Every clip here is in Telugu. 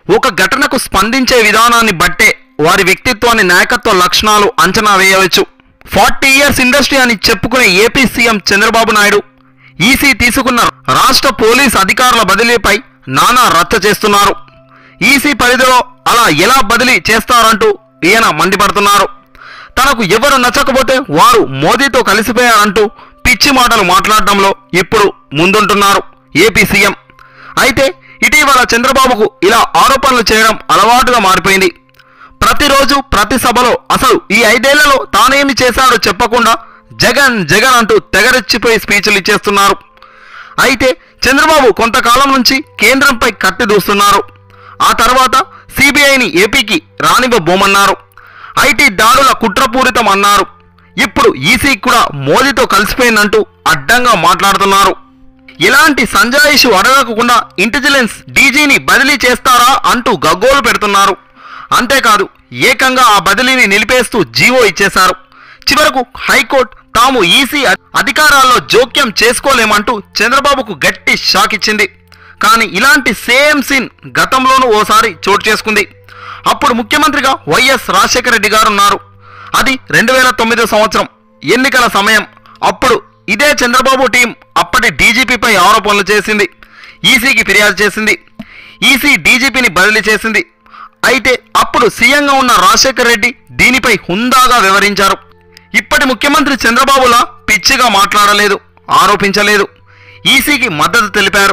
ఒక ఘటనకు స్పందించే విధానాన్ని బట్టే వారి వ్యక్తిత్వాన్ని నాయకత్వ లక్షణాలు అంచనా వేయవచ్చు ఫార్టీ ఇయర్స్ ఇండస్ట్రీ అని చెప్పుకునే AP CM Chandrababu Naidu EC తీసుకున్న రాష్ట్ర పోలీస్ అధికారుల బదిలీపై నానా రచ్చ చేస్తున్నారు ఈసీ పరిధిలో అలా ఎలా బదిలీ చేస్తారంటూ ఈయన మండిపడుతున్నారు తనకు ఎవరు నచ్చకపోతే వారు మోదీతో కలిసిపోయారంటూ పిచ్చి మాటలు మాట్లాడడంలో ఇప్పుడు ముందుంటున్నారు ఏపీ సీఎం అయితే ఇటీవల చంద్రబాబుకు ఇలా ఆరోపణలు చేయడం అలవాటుగా మారిపోయింది ప్రతిరోజు ప్రతి సభలో అసలు ఈ ఐదేళ్లలో తానేమి చేశాడో చెప్పకుండా జగన్ జగన్ అంటూ తెగరెచ్చిపోయి స్పీచ్లు ఇచ్చేస్తున్నారు అయితే చంద్రబాబు కొంతకాలం నుంచి కేంద్రంపై కత్తి దూస్తున్నారు ఆ తర్వాత సిబిఐని ఏపీకి రానివ్వబోమన్నారు ఐటీ దాడుల కుట్రపూరితం అన్నారు ఇప్పుడు ఈసీ కూడా మోదీతో కలిసిపోయిందంటూ అడ్డంగా మాట్లాడుతున్నారు ఇలాంటి సంజాయిషు అడగకుండా ఇంటెలిజెన్స్ డీజీని బదిలీ చేస్తారా అంటూ గగ్గోలు పెడుతున్నారు అంతేకాదు ఏకంగా ఆ బదిలీని నిలిపేస్తూ జీవో ఇచ్చేశారు చివరకు హైకోర్టు తాము ఈసీ అ- అధికారాల్లో జోక్యం చేసుకోలేమంటూ చంద్రబాబుకు గట్టి షాక్ ఇచ్చింది కానీ ఇలాంటి సేమ్ సీన్ గతంలోనూ ఓసారి చోటు చేసుకుంది అప్పుడు ముఖ్యమంత్రిగా వైఎస్ రాజశేఖర రెడ్డి గారు ఉన్నారు అది రెండు వేల తొమ్మిదో సంవత్సరం ఎన్నికల సమయం అప్పుడు ఇదే చంద్రబాబు టీం అప్పటి డీజీపీపై ఆరోపణలు చేసింది ఈసీకి ఫిర్యాదు చేసింది ఈసీ డీజీపీని బదిలీ చేసింది అయితే అప్పుడు సీఎంగా ఉన్న రాజశేఖర్ రెడ్డి దీనిపై హుందాగా వివరించారు ఇప్పటి ముఖ్యమంత్రి చంద్రబాబులా పిచ్చిగా మాట్లాడలేదు ఆరోపించలేదు ఈసీకి మద్దతు తెలిపారు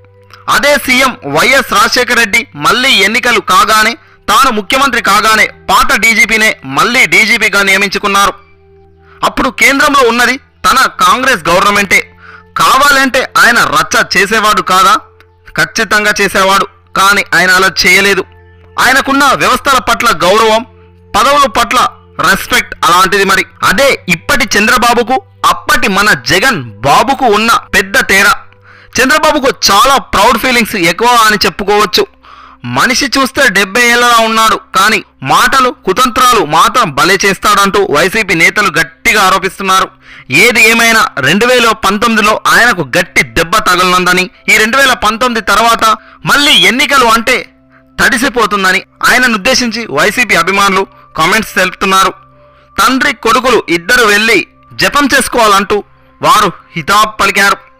అదే సీఎం వైఎస్ రాజశేఖర రెడ్డి మళ్ళీ ఎన్నికలు కాగానే తాను ముఖ్యమంత్రి కాగానే పాత డీజీపీనే మళ్ళీ డీజీపీగా నియమించుకున్నారు అప్పుడు కేంద్రంలో ఉన్నది తన కాంగ్రెస్ గవర్నమెంటే కావాలంటే ఆయన రచ్చ చేసేవాడు కాదా ఖచ్చితంగా చేసేవాడు కానీ ఆయన అలా చేయలేదు ఆయనకున్న వ్యవస్థల పట్ల గౌరవం పదవుల పట్ల రెస్పెక్ట్ అలాంటిది మరి అదే ఇప్పటి చంద్రబాబుకు అప్పటి మన జగన్ బాబుకు ఉన్న పెద్ద తేడా చంద్రబాబుకు చాలా ప్రౌడ్ ఫీలింగ్స్ ఎక్కువ అని చెప్పుకోవచ్చు మనిషి చూస్తే డెబ్బై ఏళ్ళలా ఉన్నాడు కానీ మాటలు కుతంత్రాలు మాత్రం భలే చేస్తాడంటూ వైసీపీ నేతలు గట్టిగా ఆరోపిస్తున్నారు ఏది ఏమైనా రెండు వేల పంతొమ్మిదిలో ఆయనకు గట్టి దెబ్బ తగలనుందని ఈ రెండు వేల పంతొమ్మిది తర్వాత మళ్ళీ ఎన్నికలు అంటే తడిసిపోతుందని ఆయనను ఉద్దేశించి వైసీపీ అభిమానులు కామెంట్స్ తెలుపుతున్నారు తండ్రి కొడుకులు ఇద్దరు వెళ్ళి జపం చేసుకోవాలంటూ వారు హితాబ్ పలికారు